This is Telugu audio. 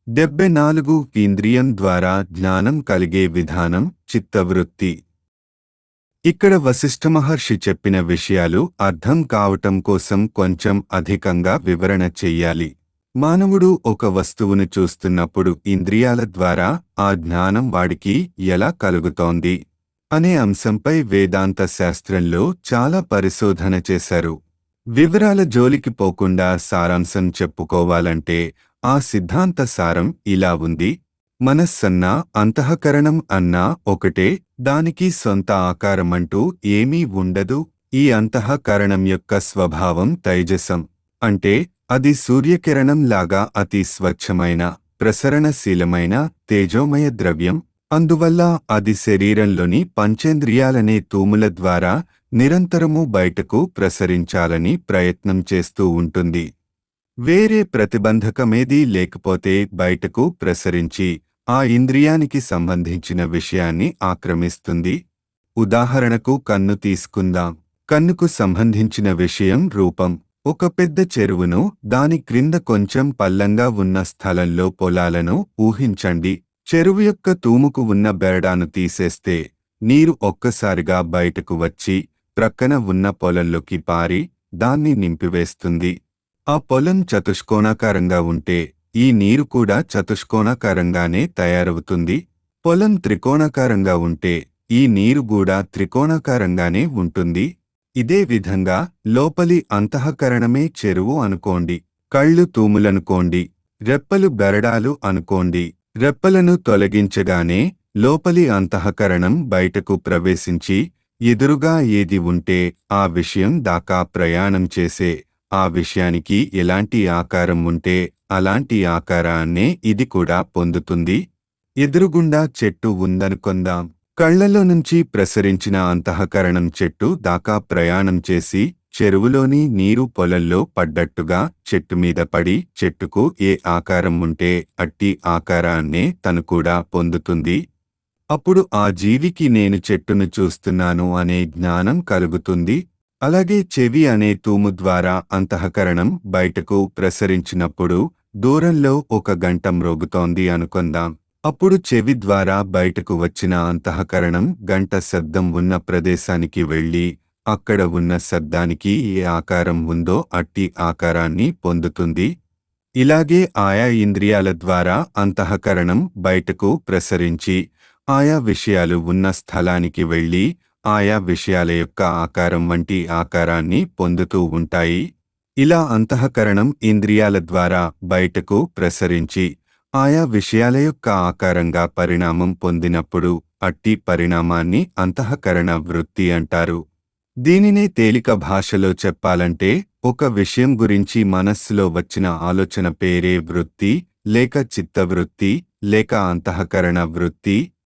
డెబ్బై నాలుగు ఇంద్రియం ద్వారా జ్ఞానం కలిగే విధానం చిత్తవృత్తి ఇక్కడ వశిష్ఠ మహర్షి చెప్పిన విషయాలు అర్థం కావటం కోసం కొంచెం అధికంగా వివరణ చెయ్యాలి మానవుడు ఒక వస్తువును చూస్తున్నప్పుడు ఇంద్రియాల ద్వారా ఆ జ్ఞానం వాడికి ఎలా కలుగుతోంది అనే అంశంపై వేదాంత శాస్త్రంలో చాలా పరిశోధన చేశారు వివరాల జోలికి పోకుండా సారాంశం చెప్పుకోవాలంటే ఆ సిద్ధాంత సారం ఇలా ఉంది మనస్సన్నా అంతఃకరణం అన్నా ఒకటే దానికి సొంత ఆకారమంటూ ఏమీ ఉండదు ఈ అంతఃకరణం యొక్క స్వభావం తైజసం అంటే అది సూర్యకిరణం లాగా అతి స్వచ్ఛమైన ప్రసరణశీలమైన తేజోమయ ద్రవ్యం అందువల్ల అది శరీరంలోని పంచేంద్రియాలనే తూముల ద్వారా నిరంతరము బయటకు ప్రసరించాలని ప్రయత్నం చేస్తూ ఉంటుంది వేరే ప్రతిబంధకమేదీ లేకపోతే బయటకు ప్రసరించి ఆ ఇంద్రియానికి సంబంధించిన విషయాన్ని ఆక్రమిస్తుంది ఉదాహరణకు కన్ను తీసుకుందాం కన్నుకు సంబంధించిన విషయం రూపం ఒక పెద్ద చెరువును దాని క్రింద కొంచెం పల్లంగా ఉన్న స్థలంలో పొలాలను ఊహించండి చెరువు యొక్క తూముకు ఉన్న బెరడాను తీసేస్తే నీరు ఒక్కసారిగా బయటకు వచ్చి ప్రక్కన ఉన్న పొలంలోకి పారి దాన్ని నింపివేస్తుంది ఆ పొలం చతుష్కోణాకారంగా ఉంటే ఈ నీరు కూడా చతుష్కోణాకారంగానే తయారవుతుంది పొలం త్రికోణాకారంగా ఉంటే ఈ నీరు కూడా త్రికోణాకారంగానే ఉంటుంది ఇదే విధంగా లోపలి అంతఃకరణమే చెరువు అనుకోండి కళ్ళు తూములనుకోండి రెప్పలు బెరడాలు అనుకోండి రెప్పలను తొలగించగానే లోపలి అంతఃకరణం బయటకు ప్రవేశించి ఎదురుగా ఏది ఉంటే ఆ విషయం దాకా ప్రయాణం చేసే ఆ విషయానికి ఎలాంటి ఆకారం ఉంటే అలాంటి ఆకారాన్నే ఇది కూడా పొందుతుంది ఎదురుగుండా చెట్టు ఉందనుకొందాం కళ్లలో నుంచి ప్రసరించిన అంతఃకరణం చెట్టు దాకా ప్రయాణం చేసి చెరువులోని నీరు పొలంలో పడ్డట్టుగా చెట్టు మీద పడి చెట్టుకు ఏ ఆకారం ఉంటే అట్టి ఆకారాన్నే తను కూడా పొందుతుంది అప్పుడు ఆ జీవికి నేను చెట్టును చూస్తున్నాను అనే జ్ఞానం కలుగుతుంది అలాగే చెవి అనే తూము ద్వారా అంతఃకరణం బయటకు ప్రసరించినప్పుడు దూరంలో ఒక గంట మ్రోగుతోంది అనుకుందాం అప్పుడు చెవి ద్వారా బయటకు వచ్చిన అంతఃకరణం గంట శబ్దం ఉన్న ప్రదేశానికి వెళ్ళి అక్కడ ఉన్న శబ్దానికి ఏ ఆకారం ఉందో అట్టి ఆకారాన్ని పొందుతుంది ఇలాగే ఆయా ఇంద్రియాల ద్వారా అంతఃకరణం బయటకు ప్రసరించి ఆయా విషయాలు ఉన్న స్థలానికి వెళ్ళి ఆయా విషయాల యొక్క ఆకారం వంటి ఆకారాన్ని పొందుతూ ఉంటాయి ఇలా అంతఃకరణం ఇంద్రియాల ద్వారా బయటకు ప్రసరించి ఆయా విషయాల యొక్క ఆకారంగా పరిణామం పొందినప్పుడు అట్టి పరిణామాన్ని అంతఃకరణ వృత్తి అంటారు దీనినే తేలిక భాషలో చెప్పాలంటే ఒక విషయం గురించి మనస్సులో వచ్చిన ఆలోచన పేరే వృత్తి లేక చిత్తవృత్తి లేక అంతఃకరణ వృత్తి